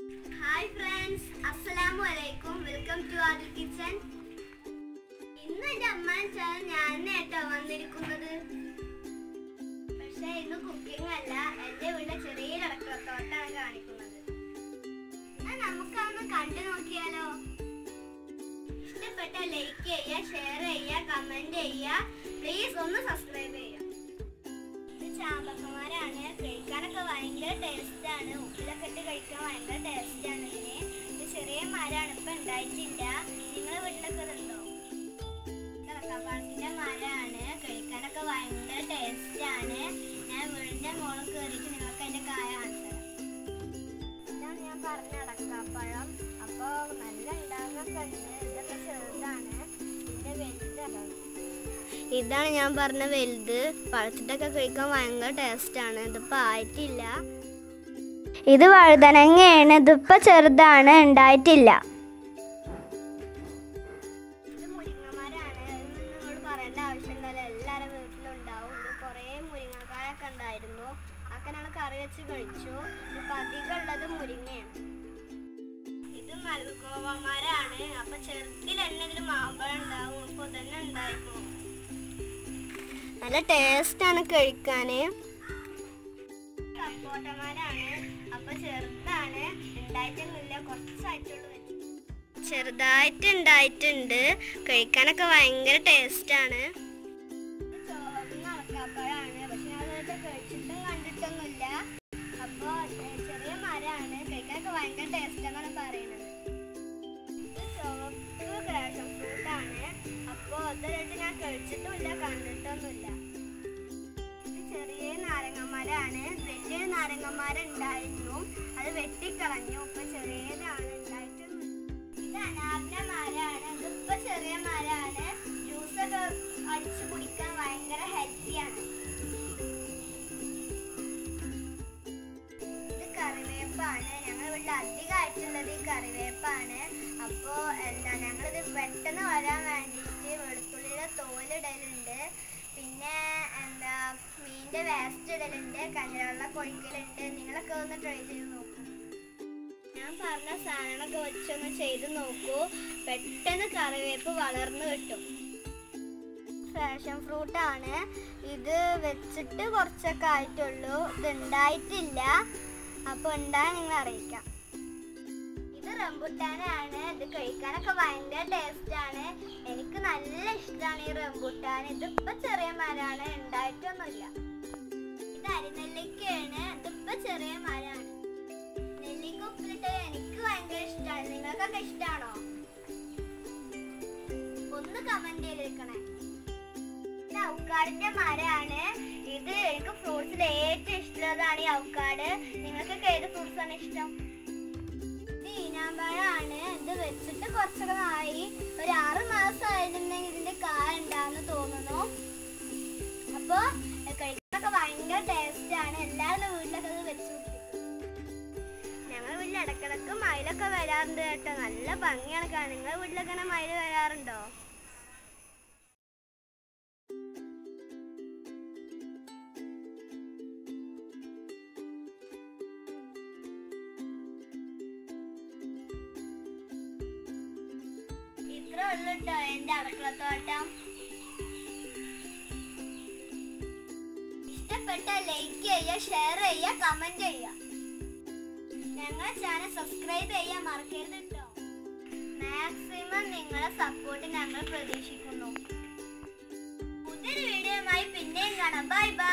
hi friends അസ്സലാമു അലൈക്കും welcome to Adil kitchen ഇന്ന് എന്റെ അമ്മാൻ ചാനൽ ഞാൻ കേട്ടോ വന്നിരിക്കുന്നത് പക്ഷെ ഇന്ന് കുക്കിംഗ് അല്ല എന്റെ വീട്ടിലെ ചെറിയൊരു അടക്കളത്തോട്ടാണ് കാണിക്കുന്നത് എന്നാ നമുക്കൊന്ന് കണ്ടു നോക്കിയാലോ ഇഷ്ടപ്പെട്ട ലൈക്ക് ചെയ്യുക ഷെയർ ചെയ്യുക കമന്റ് ചെയ്യുക പ്ലീസ് ഒന്ന് സബ്സ്ക്രൈബ് ചെയ്യുക ഇത് ചാമ്പക്കമാരാണ് കഴിക്കാനൊക്കെ ഭയങ്കര ടേസ്റ്റ് ആണ് ഉപ്പിലൊക്കെ ഇട്ട് കഴിക്കാൻ ഭയങ്കര ടേസ്റ്റ് ആണ് ഇതിന് ഇത് ചെറിയ മരമാണ് ഇപ്പൊ ഉണ്ടായിട്ടില്ല നിങ്ങളെ വീട്ടിലൊക്കെ ഇതുണ്ടോ കടക്കാപ്പാളത്തിന്റെ മരമാണ് കഴിക്കാനൊക്കെ ഭയങ്കര ടേസ്റ്റ് ആണ് ഞാൻ വീടിന്റെ മോളിൽ കയറിയിട്ട് നിങ്ങൾക്ക് അതിന്റെ കായ കാണിച്ചു ഇതാണ് ഞാൻ പറഞ്ഞ അടക്കാപ്പഴം അപ്പൊ നല്ല ഉണ്ടാകൊക്കെ ഉണ്ട് ഇതൊക്കെ ചെറുതാണ് ഇതിന്റെ വലുതാണ് ഇതാണ് ഞാൻ പറഞ്ഞ വലുത് പഴത്തിട്ടൊക്കെ കഴിക്കാൻ ഭയങ്കര ടേസ്റ്റാണ് ഇതിപ്പോൾ ആയിട്ടില്ല ഇത് വഴുതനങ്ങയാണ് ഇതിപ്പോൾ ചെറുതാണ് ഉണ്ടായിട്ടില്ല ഇത് മുരിങ്ങമരാണ് ഇതൊന്നും നിങ്ങളോട് പറയേണ്ട ആവശ്യമില്ലല്ലോ എല്ലാവരുടെ വീട്ടിലും ഉണ്ടാവും ഇത് കുറേ മുരിങ്ങക്കായൊക്കെ ഉണ്ടായിരുന്നു അതൊക്കെ ഞങ്ങൾ കറി വെച്ച് കഴിച്ചു ഇപ്പം അധികം ഉള്ളത് മുരിങ്ങയാണ് ഇത് മൽഗോവമരാണ് അപ്പൊ ചെറുതിൽ തന്നെ ഇതിൽ മാമ്പഴം ഉണ്ടാവും ഇപ്പൊ തന്നെ ഉണ്ടായിരുന്നു നല്ല ടേസ്റ്റ് ആണ് കഴിക്കാന് സപ്പോട്ടമരാണ് അപ്പൊ ചെറുതാണ് ഉണ്ടായിട്ടൊന്നുമില്ല കുറച്ചായിട്ടുള്ളൂ ചെറുതായിട്ട് ഉണ്ടായിട്ടുണ്ട് കഴിക്കാനൊക്കെ ഭയങ്കര ടേസ്റ്റ് ആണ് ചുവന്ന അടക്കാപ്പഴമാണ് പക്ഷെ ഞാൻ അതൊക്കെ കഴിച്ചിട്ടും കണ്ടിട്ടൊന്നുമില്ല അപ്പൊ ഏ, ചെറിയ മരമാണ് കഴിക്കാനൊക്കെ ഭയങ്കര ടേസ്റ്റ് എന്നാണ് പറയുന്നത് ഇത് ചുവപ്പ് ക്രാഷൻ ഫ്രൂട്ട് ആണ് അപ്പൊ അതൊരായിട്ട് ഞാൻ കഴിച്ചിട്ടുമില്ല കണ്ടിട്ടൊന്നുമില്ല ഇത് ചെറിയ നാരങ്ങമരാണ് വലിയൊരു നാരങ്ങമരം ഉണ്ടായിരുന്നു അത് വെട്ടിക്കളഞ്ഞു ഇപ്പൊ ചെറിയതാണ് ഉണ്ടായിട്ടൊന്നും ഇത് അനാറിന്റെ മരമാണ് ഇതിപ്പോ ചെറിയ മരമാണ് ജ്യൂസൊക്കെ അടിച്ചു കുടിക്കാൻ ഭയങ്കര ഹെൽത്തിയാണ് ഇത് കറിവേപ്പാണ് ഞങ്ങൾ വീട്ടിൽ അധികമായിട്ടുള്ളത് ഈ കറിവേപ്പാണ് അപ്പോ എന്താ ഞങ്ങളിത് പെട്ടെന്ന് വരാൻ വേണ്ടിയിട്ട് വെളുത്തുള്ളിയുടെ തോലിടലുണ്ട് പിന്നെ എന്താ മീനിന്റെ വേസ്റ്റ് ഇടലുണ്ട് കഞ്ഞിവെള്ളം കൊഴിക്കലുണ്ട് നിങ്ങളൊക്കെ ഒന്ന് ട്രൈ ചെയ്ത് നോക്കൂ ഞാൻ പറഞ്ഞ സാധനങ്ങളൊക്കെ വെച്ചൊന്ന് ചെയ്ത് നോക്കൂ പെട്ടെന്ന് കറിവേപ്പ് വളർന്നു കിട്ടും ഫാഷൻ ഫ്രൂട്ട് ആണ് ഇത് വെച്ചിട്ട് കുറച്ചൊക്കെ ആയിട്ടുള്ളൂ ഇത് ഉണ്ടായിട്ടില്ല അപ്പൊ ഉണ്ടായാൽ നിങ്ങൾ അറിയിക്കാം ഇത് റംബുട്ടാനാണ് ഇത് കഴിക്കാനൊക്കെ ഭയങ്കര ടേസ്റ്റ് ആണ് എനിക്ക് നല്ല ഇഷ്ടമാണ് ഈ റംബുട്ടാൻ ഇതിപ്പോ ചെറിയ മരമാണ് ഉണ്ടായിട്ടൊന്നുമില്ല ഇത് അരിനെല്ലിക്കയാണ് ഇതിപ്പോ ചെറിയ മരമാണ് നെല്ലിക്ക ഉപ്പിലിട്ട് എനിക്ക് ഭയങ്കര ഇഷ്ടമാണ് നിങ്ങൾക്കൊക്കെ ഇഷ്ടമാണോ ഒന്ന് കമന്റ് ചെയ്തേക്കണേ ഇത് ഔക്കാടിന്റെ മരമാണ് ഇത് എനിക്ക് ഫ്രൂട്ട്സിൽ ഏറ്റവും ഇഷ്ടമുള്ളതാണ് ഈ ഔക്കാട് നിങ്ങൾക്കൊക്കെ ഏത് ഫ്രൂട്ട്സ് ആണ് ഇഷ്ടം ഇത് ഈനാമ്പഴമാണ് ഇത് വെച്ചിട്ട് കുറച്ചൊക്കെ ആയി ഒരു ആറ് മാസം ആയിരുന്നെങ്കിൽ ഇതിന്റെ കായ ഉണ്ടാന്ന് തോന്നുന്നു അപ്പൊ ഏ, കഴിക്കാനൊക്കെ ഭയങ്കര ടേസ്റ്റ് ആണ് എല്ലാവരുടെ വീട്ടിലൊക്കെ ഇത് വെച്ച് ഞങ്ങളുടെ വീട്ടിൽ ഇടക്കിടക്ക് മയിലൊക്കെ വരാറുണ്ട് കേട്ടോ നല്ല ഭംഗിയാണ് കാണാൻ നിങ്ങളുടെ വീട്ടിലൊക്കെ ഇങ്ങനെ മയിൽ വരാറുണ്ടോ ഇത്ര ഉള്ളു കേട്ടോ എന്റെ അടുക്കളത്തോട്ടം ഇഷ്ടപ്പെട്ട ലൈക്ക് ചെയ്യുക ഷെയർ ചെയ്യുക കമന്റ് ചെയ്യുക ഞങ്ങളെ ചാനൽ സബ്സ്ക്രൈബ് ചെയ്യാൻ മറക്കരുത് കേട്ടോ മാക്സിമം നിങ്ങളെ സപ്പോർട്ട് ഞങ്ങൾ പ്രതീക്ഷിക്കുന്നു പുതിയൊരു വീഡിയോയുമായി പിന്നെയും കാണാം ബൈ ബൈ